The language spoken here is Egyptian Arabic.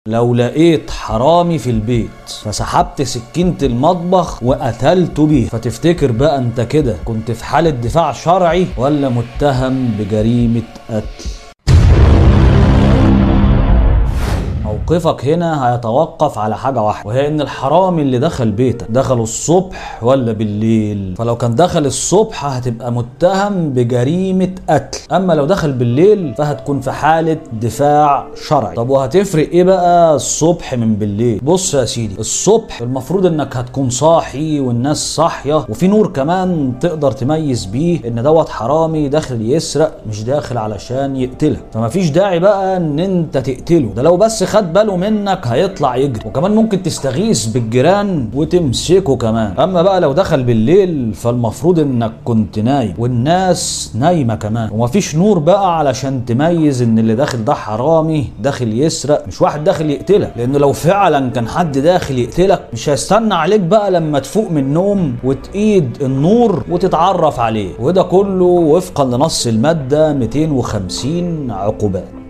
لو لقيت حرامي في البيت فسحبت سكينة المطبخ وقتلته بيها فتفتكر بقى انت كده كنت في حالة دفاع شرعي ولا متهم بجريمة قتل موقفك هنا هيتوقف على حاجة واحدة وهي ان الحرامي اللي دخل بيتك دخله الصبح ولا بالليل فلو كان دخل الصبح هتبقى متهم بجريمة قتل اما لو دخل بالليل فهتكون في حالة دفاع شرعي طب وهتفرق ايه بقى الصبح من بالليل بص يا سيدي الصبح المفروض انك هتكون صاحي والناس صاحية وفي نور كمان تقدر تميز بيه ان دوت حرامي داخل يسرق مش داخل علشان يقتلك فمفيش داعي بقى ان انت تقتله ده لو بس خد باله منك هيطلع يجري وكمان ممكن تستغيث بالجيران وتمسكه كمان اما بقى لو دخل بالليل فالمفروض انك كنت نايم والناس نايمه كمان ومفيش نور بقى علشان تميز ان اللي داخل ده حرامي داخل يسرق مش واحد داخل يقتلك لانه لو فعلا كان حد داخل يقتلك مش هيستنى عليك بقى لما تفوق من النوم وتقيد النور وتتعرف عليه وده كله وفقا لنص الماده 250 عقوبات